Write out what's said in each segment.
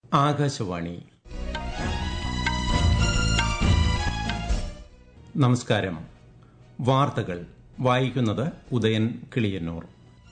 ആകാശവാണി നമസ്കാരം വാർത്തകൾ വായിക്കുന്നത് ഉദയൻ കിളിയന്നൂർ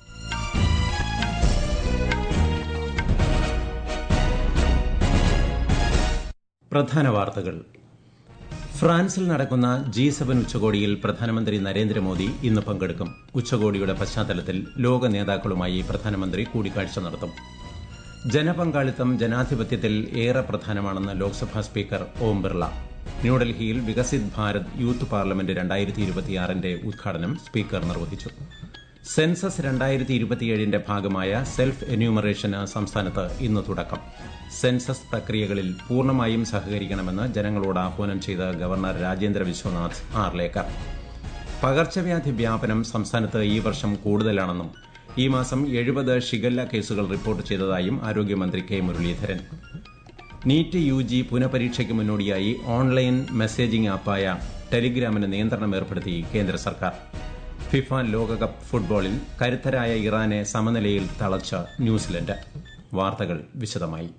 പ്രധാന വാർത്തകൾ ഫ്രാൻസിൽ നടക്കുന്ന ജി സെവൻ ഉച്ചകോടിയിൽ പ്രധാനമന്ത്രി നരേന്ദ്രമോദി ഇന്ന് പങ്കെടുക്കും ഉച്ചകോടിയുടെ പശ്ചാത്തലത്തിൽ ലോക നേതാക്കളുമായി പ്രധാനമന്ത്രി കൂടിക്കാഴ്ച നടത്തും ജനപങ്കാളിത്തം ജനാധിപത്യത്തിൽ ഏറെ പ്രധാനമാണെന്ന് ലോക്സഭാ സ്പീക്കർ ഓം ബിർള ന്യൂഡൽഹിയിൽ വികസിത് ഭാരത് യൂത്ത് പാർലമെന്റ് രണ്ടായിരത്തി ഇരുപത്തിയാറിന്റെ ഉദ്ഘാടനം സ്പീക്കർ നിർവഹിച്ചു സെൻസസ് രണ്ടായിരത്തി ഇരുപത്തിയേഴിന്റെ ഭാഗമായ സെൽഫ് എന്യൂമറേഷന് സംസ്ഥാനത്ത് ഇന്ന് തുടക്കം സെൻസസ് പ്രക്രിയകളിൽ പൂർണ്ണമായും സഹകരിക്കണമെന്ന് ജനങ്ങളോട് ആഹ്വാനം ചെയ്ത ഗവർണർ രാജേന്ദ്ര വിശ്വനാഥ് ആർലേക്കർ പകർച്ചവ്യാധി വ്യാപനം സംസ്ഥാനത്ത് ഈ വർഷം കൂടുതലാണെന്നും ഈ മാസം എഴുപത് ഷിഗല്ല കേസുകൾ റിപ്പോർട്ട് ചെയ്തതായും ആരോഗ്യമന്ത്രി K Muraleedharan NEET U G പുനഃപരീക്ഷയ്ക്ക് മുന്നോടിയായി ഓൺലൈൻ മെസ്സേജിംഗ് ആപ്പായ ടെലിഗ്രാമിന് നിയന്ത്രണം ഏർപ്പെടുത്തി കേന്ദ്ര സർക്കാർ ഫിഫ ലോകകപ്പ് ഫുട്ബോളിൽ കരുത്തരായ ഇറാനെ സമനിലയിൽ തളച്ച ന്യൂസിലൻഡ് വാർത്തകൾ വിശദമായി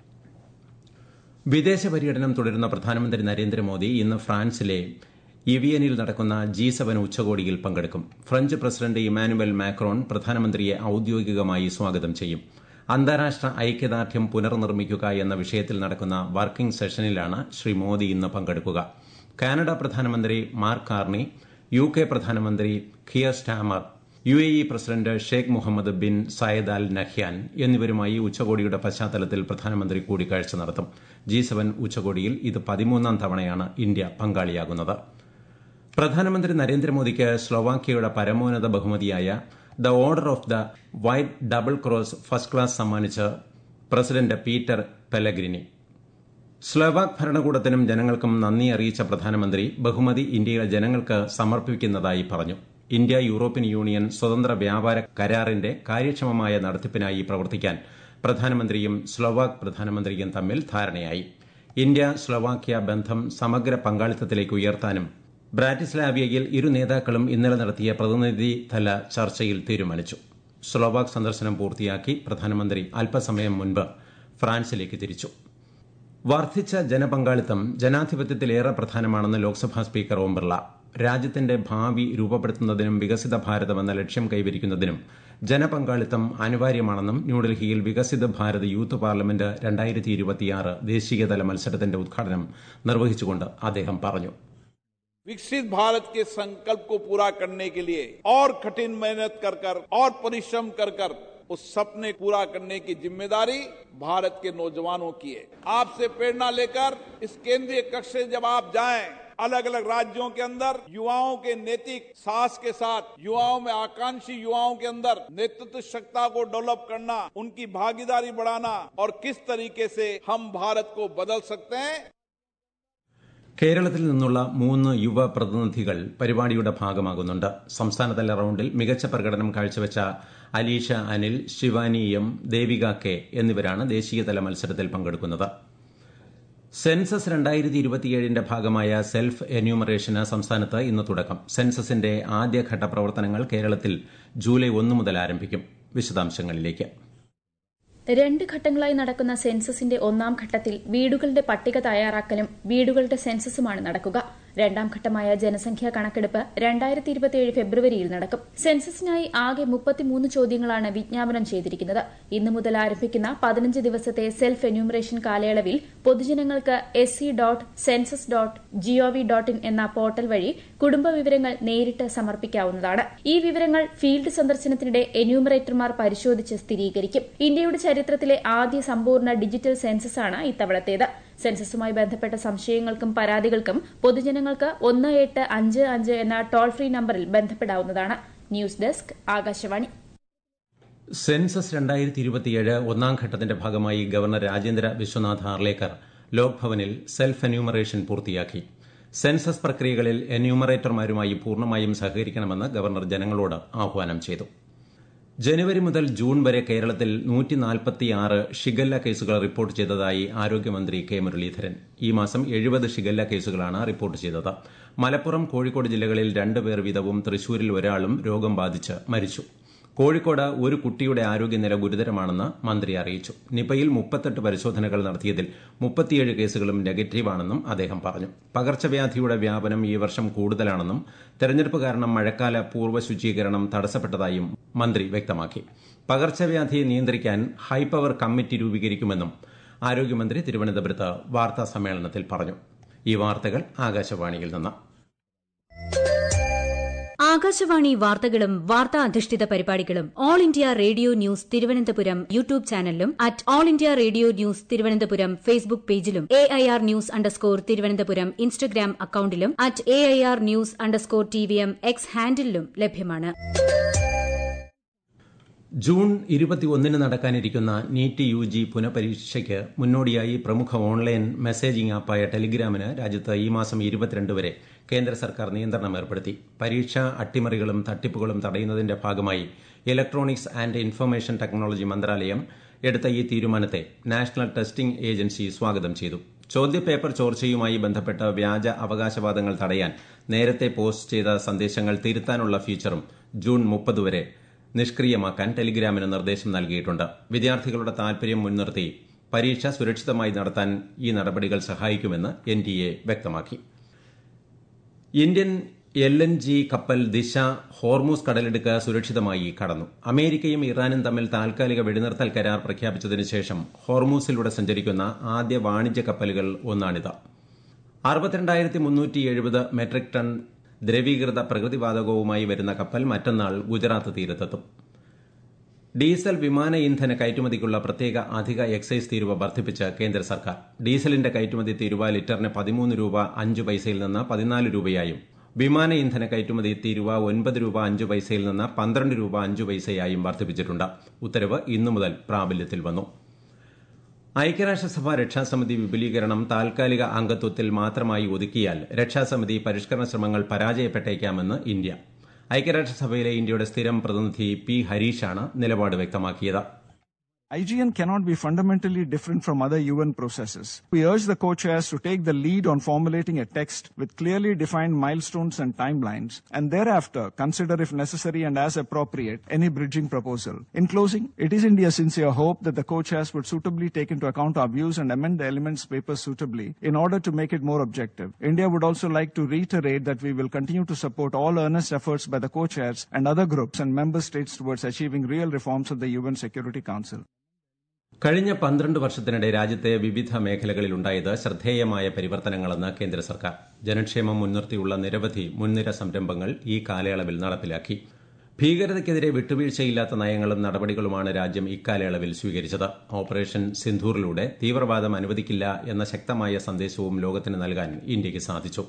വിദേശ പര്യടനം തുടരുന്ന പ്രധാനമന്ത്രി നരേന്ദ്രമോദി ഇന്ന് ഫ്രാൻസിലെ ഇവിയനിൽ നടക്കുന്ന ജി സെവൻ ഉച്ചകോടിയിൽ പങ്കെടുക്കും ഫ്രഞ്ച് പ്രസിഡന്റ് ഇമാനുവൽ മാക്രോൺ പ്രധാനമന്ത്രിയെ ഔദ്യോഗികമായി സ്വാഗതം ചെയ്യും അന്താരാഷ്ട്ര ഐക്യദാർഢ്യം പുനർനിർമ്മിക്കുക എന്ന വിഷയത്തിൽ നടക്കുന്ന വർക്കിംഗ് സെഷനിലാണ് ശ്രീ മോദി ഇന്ന് പങ്കെടുക്കുക കാനഡ പ്രധാനമന്ത്രി മാർക്ക് കാർണി യു കെ പ്രധാനമന്ത്രി Keir Starmer U A E president Sheikh Mohammed bin Zayed Al Nahyan എന്നിവരുമായി ഉച്ചകോടിയുടെ പശ്ചാത്തലത്തിൽ പ്രധാനമന്ത്രി കൂടിക്കാഴ്ച നടത്തും ജി സെവൻ ഉച്ചകോടിയിൽ ഇത് പതിമൂന്നാം തവണയാണ് ഇന്ത്യ പങ്കാളിയാകുന്നത് പ്രധാനമന്ത്രി നരേന്ദ്രമോദിക്ക് സ്ലൊവാക്യയുടെ പരമോന്നത ബഹുമതിയായ the order of the white double cross first class സമ്മാനിച്ച് പ്രസിഡന്റ് പീറ്റർ പെലഗ്രിനി സ്ലോവാക് ഭരണകൂടത്തിനും ജനങ്ങൾക്കും നന്ദി അറിയിച്ച പ്രധാനമന്ത്രി ബഹുമതി ഇന്ത്യയിലെ ജനങ്ങൾക്ക് സമർപ്പിക്കുന്നതായി പറഞ്ഞു ഇന്ത്യ യൂറോപ്യൻ യൂണിയൻ സ്വതന്ത്ര വ്യാപാര കരാറിന്റെ കാര്യക്ഷമമായ നടത്തിപ്പിനായി പ്രവർത്തിക്കാൻ പ്രധാനമന്ത്രിയും സ്ലോവാക് പ്രധാനമന്ത്രിയും തമ്മിൽ ധാരണയായി ഇന്ത്യ സ്ലോവാക്യ ബന്ധം സമഗ്ര പങ്കാളിത്തത്തിലേക്ക് ഉയർത്താനും ബ്രാറ്റിസ്ലാവിയയിൽ ഇരു നേതാക്കളും ഇന്നലെ നടത്തിയ പ്രതിനിധിതല ചർച്ചയിൽ തീരുമാനിച്ചു സ്ലോവാക് സന്ദർശനം പൂർത്തിയാക്കി പ്രധാനമന്ത്രി അല്പസമയം മുൻപ് ഫ്രാൻസിലേക്ക് തിരിച്ചു വർദ്ധിച്ച ജനപങ്കാളിത്തം ജനാധിപത്യത്തിലേറെ പ്രധാനമാണെന്ന് ലോക്സഭാ സ്പീക്കർ ഓം ബിർള രാജ്യത്തിന്റെ ഭാവി രൂപപ്പെടുത്തുന്നതിനും വികസിത ഭാരതം എന്ന ലക്ഷ്യം കൈവരിക്കുന്നതിനും ജനപങ്കാളിത്തം അനിവാര്യമാണെന്നും ന്യൂഡൽഹിയിൽ വികസിത ഭാരത് യൂത്ത് പാർലമെന്റ് രണ്ടായിരത്തി ഇരുപത്തിയാറ് ദേശീയതല മത്സരത്തിന്റെ ഉദ്ഘാടനം നിർവഹിച്ചുകൊണ്ട് അദ്ദേഹം പറഞ്ഞു विकसित भारत के संकल्प को पूरा करने के लिए और कठिन मेहनत कर कर और परिश्रम कर कर उस सपने पूरा करने की जिम्मेदारी भारत के नौजवानों की है आपसे प्रेरणा लेकर इस केंद्रीय कक्ष से जब आप जाएं अलग अलग राज्यों के अंदर युवाओं के नैतिक साहस के साथ युवाओं में आकांक्षी युवाओं के अंदर नेतृत्व क्षमता को डेवलप करना उनकी भागीदारी बढ़ाना और किस तरीके से हम भारत को बदल सकते हैं കേരളത്തിൽ നിന്നുള്ള മൂന്ന് യുവ പ്രതിനിധികൾ പരിപാടിയുടെ ഭാഗമാകുന്നുണ്ട് സംസ്ഥാനതല റൌണ്ടിൽ മികച്ച പ്രകടനം കാഴ്ചവെച്ച അലീഷ അനിൽ ശിവാനി എം ദേവിക കെ എന്നിവരാണ് ദേശീയതല മത്സരത്തിൽ പങ്കെടുക്കുന്നത് സെൻസസ് രണ്ടായിരത്തി ഇരുപത്തിയേഴിന്റെ ഭാഗമായ സെൽഫ് എന്യൂമറേഷന് സംസ്ഥാനത്ത് ഇന്ന് തുടക്കം സെൻസസിന്റെ ആദ്യഘട്ട പ്രവർത്തനങ്ങൾ കേരളത്തിൽ ജൂലൈ ഒന്ന് മുതൽ ആരംഭിക്കും വിശദാംശങ്ങളിലേക്ക് രണ്ട് ഘട്ടങ്ങളായി നടക്കുന്ന സെൻസസിന്റെ ഒന്നാം ഘട്ടത്തിൽ വീടുകളുടെ പട്ടിക തയ്യാറാക്കലും വീടുകളുടെ സെൻസസുമാണ് നടക്കുക രണ്ടാം ഘട്ടമായ ജനസംഖ്യാ കണക്കെടുപ്പ് രണ്ടായിരത്തി ഇരുപത്തിയേഴ് ഫെബ്രുവരിയിൽ നടക്കും സെൻസസിനായി ആകെ മുപ്പത്തിമൂന്ന് ചോദ്യങ്ങളാണ് വിജ്ഞാപനം ചെയ്തിരിക്കുന്നത് ഇന്നു മുതൽ ആരംഭിക്കുന്ന പതിനഞ്ച് ദിവസത്തെ സെൽഫ് എന്യൂമറേഷൻ കാലയളവിൽ പൊതുജനങ്ങൾക്ക് S C dot census dot gov dot in എന്ന പോർട്ടൽ വഴി കുടുംബ വിവരങ്ങൾ നേരിട്ട് സമർപ്പിക്കാവുന്നതാണ് ഈ വിവരങ്ങൾ ഫീൽഡ് സന്ദർശനത്തിനിടെ എന്യൂമറേറ്റർമാർ പരിശോധിച്ച് സ്ഥിരീകരിക്കും ഇന്ത്യയുടെ ചരിത്രത്തിലെ ആദ്യ സമ്പൂർണ്ണ ഡിജിറ്റൽ സെൻസസാണ് ഇത്തവണത്തേത് സെൻസസുമായി ബന്ധപ്പെട്ട സംശയങ്ങൾക്കും പരാതികൾക്കും പൊതുജനങ്ങൾക്ക് ഒന്ന് എട്ട് അഞ്ച് അഞ്ച് എന്ന ടോൾ ഫ്രീ നമ്പറിൽ ബന്ധപ്പെടാവുന്നതാണ് ന്യൂസ് ഡെസ്ക് ആകാശവാണി സെൻസസ് രണ്ടായിരത്തി ഇരുപത്തിയേഴ് ഒന്നാം ഘട്ടത്തിന്റെ ഭാഗമായി ഗവർണർ രാജേന്ദ്ര വിശ്വനാഥ് ഹാർലേക്കർ ലോക്ഭവനിൽ സെൽഫ് എന്യൂമറേഷൻ പൂർത്തിയാക്കി സെൻസസ് പ്രക്രിയകളിൽ എന്യൂമറേറ്റർമാരുമായി പൂർണ്ണമായും സഹകരിക്കണമെന്ന് ഗവർണർ ജനങ്ങളോട് ആഹ്വാനം ചെയ്തു ജനുവരി മുതൽ ജൂൺ വരെ കേരളത്തിൽ നൂറ്റിനാൽപ്പത്തിയാറ് ഷിഗല്ല കേസുകൾ റിപ്പോർട്ട് ചെയ്തതായി ആരോഗ്യമന്ത്രി കെ മുരളീധരൻ ഈ മാസം എഴുപത് ഷിഗല്ല കേസുകളാണ് റിപ്പോർട്ട് ചെയ്തത് മലപ്പുറം കോഴിക്കോട് ജില്ലകളിൽ രണ്ടുപേർ വീതവും തൃശൂരിൽ ഒരാളും രോഗം ബാധിച്ച് മരിച്ചു കോഴിക്കോട് ഒരു കുട്ടിയുടെ ആരോഗ്യനില ഗുരുതരമാണെന്ന് മന്ത്രി അറിയിച്ചു നിപയിൽ മുപ്പത്തെട്ട് പരിശോധനകൾ നടത്തിയതിൽ മുപ്പത്തിയേഴ് കേസുകളും നെഗറ്റീവാണെന്നും അദ്ദേഹം പറഞ്ഞു പകർച്ചവ്യാധിയുടെ വ്യാപനം ഈ വർഷം കൂടുതലാണെന്നും തെരഞ്ഞെടുപ്പ് കാരണം മഴക്കാല പൂർവ്വ ശുചീകരണം തടസ്സപ്പെട്ടതായും മന്ത്രി വ്യക്തമാക്കി പകർച്ചവ്യാധിയെ നിയന്ത്രിക്കാൻ ഹൈപവർ കമ്മിറ്റി രൂപീകരിക്കുമെന്നും ആരോഗ്യമന്ത്രി തിരുവനന്തപുരത്ത് വാർത്താ സമ്മേളനത്തിൽ പറഞ്ഞു ഈ വാർത്തകൾ ആകാശവാണിയിൽ നിന്ന് ആകാശവാണി വാർത്തകളും വാർത്താ അധിഷ്ഠിത പരിപാടികളും All India Radio News Thiruvananthapuram YouTube ചാനലിലും at All India Radio News Thiruvananthapuram Facebook പേജിലും A I R news underscore Thiruvananthapuram Instagram അക്കൌണ്ടിലും at A I R news underscore T V M X ഹാൻഡിലും ലഭ്യമാണ് ജൂൺ ഇരുപത്തിയൊന്നിന് നടക്കാനിരിക്കുന്ന നീറ്റ് യു ജി പുനഃപരീക്ഷയ്ക്ക് മുന്നോടിയായി പ്രമുഖ ഓൺലൈൻ മെസ്സേജിംഗ് ആപ്പായ ടെലിഗ്രാമിന് രാജ്യത്ത് ഈ മാസം ഇരുപത്തിരണ്ട് വരെ കേന്ദ്ര സർക്കാർ നിയന്ത്രണം ഏർപ്പെടുത്തി പരീക്ഷാ അട്ടിമറികളും തട്ടിപ്പുകളും തടയുന്നതിന്റെ ഭാഗമായി ഇലക്ട്രോണിക്സ് ആൻഡ് ഇൻഫർമേഷൻ ടെക്നോളജി മന്ത്രാലയം എടുത്ത ഈ തീരുമാനത്തെ നാഷണൽ ടെസ്റ്റിംഗ് ഏജൻസി സ്വാഗതം ചെയ്തു ചോദ്യപേപ്പർ ചോർച്ചയുമായി ബന്ധപ്പെട്ട വ്യാജ അവകാശവാദങ്ങൾ തടയാൻ നേരത്തെ പോസ്റ്റ് ചെയ്ത സന്ദേശങ്ങൾ തിരുത്താനുള്ള ഫീച്ചറും ജൂൺ മുപ്പത് വരെ നിഷ്ക്രിയമാക്കാൻ ടെലിഗ്രാമിന് നിർദ്ദേശം നൽകിയിട്ടുണ്ട് വിദ്യാർത്ഥികളുടെ താൽപര്യം മുൻനിർത്തി പരീക്ഷ സുരക്ഷിതമായി നടത്താൻ ഈ നടപടികൾ സഹായിക്കുമെന്ന് എൻ ടി എ വ്യക്തമാക്കി ഇന്ത്യൻ എൽ എൻ ജി കപ്പൽ ദിശ ഹോർമൂസ് കടലിടുക്ക് സുരക്ഷിതമായി കടന്നു അമേരിക്കയും ഇറാനും തമ്മിൽ താൽക്കാലിക വെടിനിർത്തൽ കരാർ പ്രഖ്യാപിച്ചതിനു ശേഷം ഹോർമൂസിലൂടെ സഞ്ചരിക്കുന്ന ആദ്യ വാണിജ്യ കപ്പലുകൾ ഒന്നാണിത് അറുപത്തിരണ്ടായിരത്തി മുന്നൂറ്റി എഴുപത് മെട്രിക് ടൺ ദ്രവീകൃത പ്രകൃതിവാതകവുമായി വരുന്ന കപ്പൽ മറ്റന്നാൾ ഗുജറാത്ത് തീരത്തെത്തും ഡീസൽ വിമാന ഇന്ധന കയറ്റുമതിക്കുള്ള പ്രത്യേക അധിക എക്സൈസ് തീരുവ വർദ്ധിപ്പിച്ച് കേന്ദ്ര സർക്കാർ ഡീസലിന്റെ കയറ്റുമതി തീരുവ ലിറ്ററിന് പതിമൂന്ന് രൂപ അഞ്ച് പൈസയിൽ നിന്ന് പതിനാല് രൂപയായും വിമാന ഇന്ധന കയറ്റുമതി തീരുവ ഒൻപത് രൂപ അഞ്ച് പൈസയിൽ നിന്ന് പന്ത്രണ്ട് രൂപ അഞ്ച് പൈസയായും വർദ്ധിപ്പിച്ചിട്ടുണ്ട് ഉത്തരവ് ഇന്നു മുതൽ പ്രാബല്യത്തിൽ വന്നു ഐക്യരാഷ്ട്രസഭ രക്ഷാസമിതി വിപുലീകരണം താൽക്കാലിക അംഗത്വത്തിൽ മാത്രമായി ഒതുക്കിയാൽ രക്ഷാസമിതി പരിഷ്കരണ ശ്രമങ്ങൾ പരാജയപ്പെട്ടേക്കാമെന്ന് ഇന്ത്യ ഐക്യരാഷ്ട്രസഭയിലെ ഇന്ത്യയുടെ സ്ഥിരം പ്രതിനിധി പി ഹരീഷാണ് നിലപാട് വ്യക്തമാക്കിയത് IGN cannot be fundamentally different from other UN processes. We urge the co-chairs to take the lead on formulating a text with clearly defined milestones and timelines, and thereafter consider if necessary and as appropriate any bridging proposal. In closing, it is India's sincere hope that the co-chairs would suitably take into account our views and amend the elements papers suitably in order to make it more objective. India would also like to reiterate that we will continue to support all earnest efforts by the co-chairs and other groups and member states towards achieving real reforms of the UN Security Council. കഴിഞ്ഞ പന്ത്രണ്ട് വർഷത്തിനിടെ രാജ്യത്തെ വിവിധ മേഖലകളിലുണ്ടായത് ശ്രദ്ധേയമായ പരിവർത്തനങ്ങളെന്ന് കേന്ദ്ര സർക്കാർ ജനക്ഷേമം മുൻനിർത്തിയുള്ള നിരവധി മുൻനിര സംരംഭങ്ങൾ ഈ കാലയളവിൽ നടപ്പിലാക്കി ഭീകരതയ്ക്കെതിരെ വിട്ടുവീഴ്ചയില്ലാത്ത നയങ്ങളും നടപടികളുമാണ് രാജ്യം ഇക്കാലയളവിൽ സ്വീകരിച്ചത് ഓപ്പറേഷൻ സിന്ധൂറിലൂടെ തീവ്രവാദം അനുവദിക്കില്ല എന്ന ശക്തമായ സന്ദേശവും ലോകത്തിന് നൽകാൻ ഇന്ത്യയ്ക്ക് സാധിച്ചു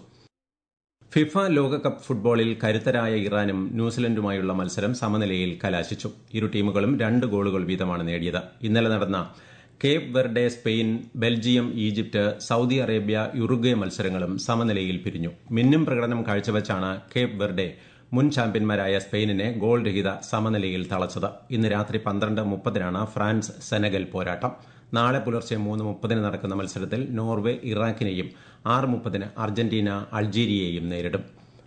ഫിഫ ലോകകപ്പ് ഫുട്ബോളിൽ കരുത്തരായ ഇറാനും ന്യൂസിലൻഡുമായുള്ള മത്സരം സമനിലയിൽ കലാശിച്ചു ഇരു ടീമുകളും രണ്ട് ഗോളുകൾ വീതമാണ് നേടിയത് ഇന്നലെ നടന്ന Cape Verde Spain Belgium Egypt Saudi Arabia Uruguay മത്സരങ്ങളും സമനിലയിൽ പിരിഞ്ഞു മിന്നും പ്രകടനം കാഴ്ചവെച്ചാണ് കേപ്പ് വെർഡെ മുൻ ചാമ്പ്യന്മാരായ സ്പെയിനിനെ ഗോൾ രഹിത സമനിലയിൽ തളച്ചത് ഇന്ന് രാത്രി പന്ത്രണ്ട് മുപ്പതിനാണ് ഫ്രാൻസ് സെനഗൽ പോരാട്ടം നാളെ പുലർച്ചെ മൂന്ന് മുപ്പതിന് നടക്കുന്ന മത്സരത്തിൽ നോർവേ ഇറാഖിനെയും ആറ് മുപ്പതിന് അർജന്റീന അൾജീരിയയെയും നേരിടും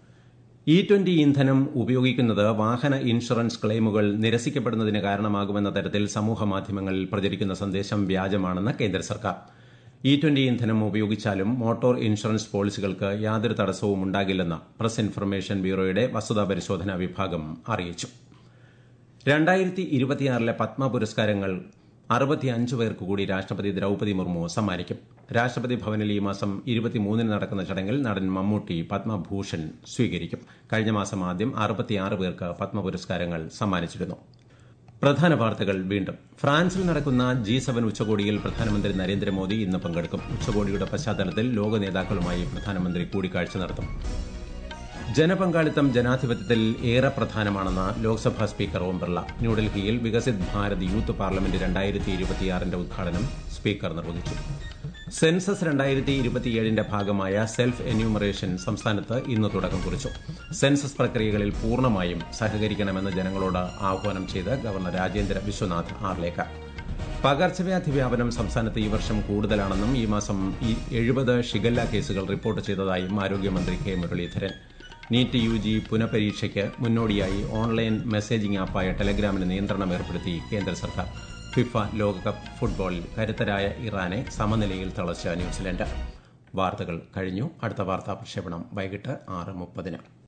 ഇ ട്വന്റി ഇന്ധനം ഉപയോഗിക്കുന്നത് വാഹന ഇൻഷുറൻസ് ക്ലെയിമുകൾ നിരസിക്കപ്പെടുന്നതിന് കാരണമാകുമെന്ന തരത്തിൽ സമൂഹ മാധ്യമങ്ങളിൽ പ്രചരിക്കുന്ന സന്ദേശം വ്യാജമാണെന്ന് കേന്ദ്ര സർക്കാർ ഇ ട്വന്റി ഇന്ധനം ഉപയോഗിച്ചാലും മോട്ടോർ ഇൻഷുറൻസ് പോളിസികൾക്ക് യാതൊരു തടസ്സവും ഉണ്ടാകില്ലെന്ന് പ്രസ് ഇൻഫർമേഷൻ ബ്യൂറോയുടെ വസ്തുതാ പരിശോധനാ വിഭാഗം അറിയിച്ചു രണ്ടായിരത്തി ഇരുപത്തിയാറിലെ പത്മ പുരസ്കാരങ്ങൾ അറുപത്തിയഞ്ച് പേർക്ക് കൂടി രാഷ്ട്രപതി ദ്രൌപതി മുർമു സമ്മാനിക്കും രാഷ്ട്രപതി ഭവനിൽ ഈ മാസം ഇരുപത്തിമൂന്നിന് നടക്കുന്ന ചടങ്ങിൽ നടൻ മമ്മൂട്ടി പത്മഭൂഷൺ സ്വീകരിക്കും കഴിഞ്ഞ മാസം ആദ്യം അറുപത്തിയാറ് പേർക്ക് പത്മ പുരസ്കാരങ്ങൾ സമ്മാനിച്ചിരുന്നു പ്രധാന വാർത്തകൾ വീണ്ടും ഫ്രാൻസിൽ നടക്കുന്ന ജി സെവൻ ഉച്ചകോടിയിൽ പ്രധാനമന്ത്രി നരേന്ദ്രമോദി ഇന്ന് പങ്കെടുക്കും ഉച്ചകോടിയുടെ പശ്ചാത്തലത്തിൽ ലോക നേതാക്കളുമായി പ്രധാനമന്ത്രി കൂടിക്കാഴ്ച നടത്തും ജനപങ്കാളിത്തം ജനാധിപത്യത്തിൽ ഏറെ പ്രധാനമാണെന്ന് ലോക്സഭാ സ്പീക്കർ ഓം ബിർള ന്യൂഡൽഹിയിൽ വികസിത് ഭാരത് യൂത്ത് പാർലമെന്റ് രണ്ടായിരത്തി ഇരുപത്തിയാറിന്റെ ഉദ്ഘാടനം സ്പീക്കർ നിർവഹിച്ചു സെൻസസ് രണ്ടായിരത്തി ഇരുപത്തിയേഴിന്റെ ഭാഗമായ സെൽഫ് എന്യൂമറേഷൻ സംസ്ഥാനത്ത് ഇന്ന് തുടക്കം കുറിച്ചു സെൻസസ് പ്രക്രിയകളിൽ പൂർണ്ണമായും സഹകരിക്കണമെന്ന് ജനങ്ങളോട് ആഹ്വാനം ചെയ്ത് ഗവർണർ രാജേന്ദ്ര വിശ്വനാഥ് ആർലേക്കർ പകർച്ചവ്യാധി വ്യാപനം സംസ്ഥാനത്ത് ഈ വർഷം കൂടുതലാണെന്നും ഈ മാസം എഴുപത് ഷിഗല്ല കേസുകൾ റിപ്പോർട്ട് ചെയ്തതായും ആരോഗ്യമന്ത്രി K Muraleedharan NEET U G പുനഃപരീക്ഷയ്ക്ക് മുന്നോടിയായി ഓൺലൈൻ മെസ്സേജിംഗ് ആപ്പായ ടെലഗ്രാമിന് നിയന്ത്രണം ഏർപ്പെടുത്തി കേന്ദ്ര സർക്കാർ ഫിഫ ലോകകപ്പ് ഫുട്ബോളിൽ കരുത്തരായ ഇറാനെ സമനിലയിൽ തളച്ച ന്യൂസിലൻഡ് വാർത്തകൾ കഴിഞ്ഞു അടുത്ത വാർത്താ പ്രക്ഷേപണം വൈകിട്ട് ആറ് മുപ്പതിന്